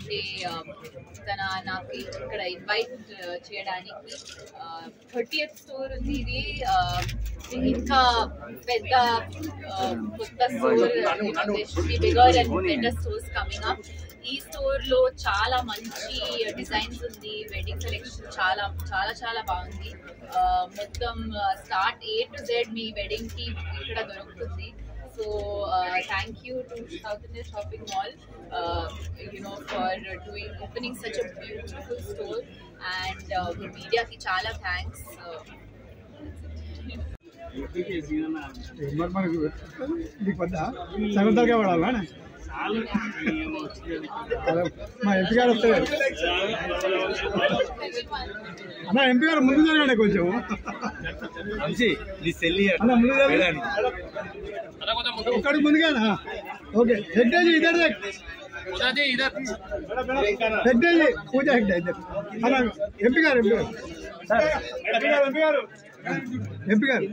అంటే ఆ, తన నాకు ఇక్కడ ఇన్వైట్ చేయడానికి థర్టీయత్ స్టోర్ ఉంది ఇది ఆ, ఇంకా పెద్ద ఆ, కొత్త store bigger and better stores coming up ఈ స్టోర్ లో చాలా మంచి డిజైన్స్ ఉంది వెడ్డింగ్ కలెక్షన్ చాలా చాలా చాలా బాగుంది ఆ, మొత్తం స్టార్ట్ ఏ టు జెడ్ మీ వెడ్డింగ్ కి ఇక్కడ దొరుకుతుంది so thank you to South India shopping mall you know for doing opening such a beautiful store and మీడియాకి చాలా థ్యాంక్స్ మరి మనకు నీకు పెద్ద సగం తరగా పడాలా మా ఎంపీ గారు వస్తే అన్న ఎంపీ గారు ముందు జరగండి కొంచెం అన్న ముందు జరగండి ఒక్కడికి ముందుగానా ఓకే హెడ్డేజ్ ఇద్దరు హెడ్డేజ్ పూజ హెడ్ ఇద్దరు అన్న ఎంపీ గారు ఎంపీ గారు ఎంపీ గారు ఎంపీ గారు ఎంపీ గారు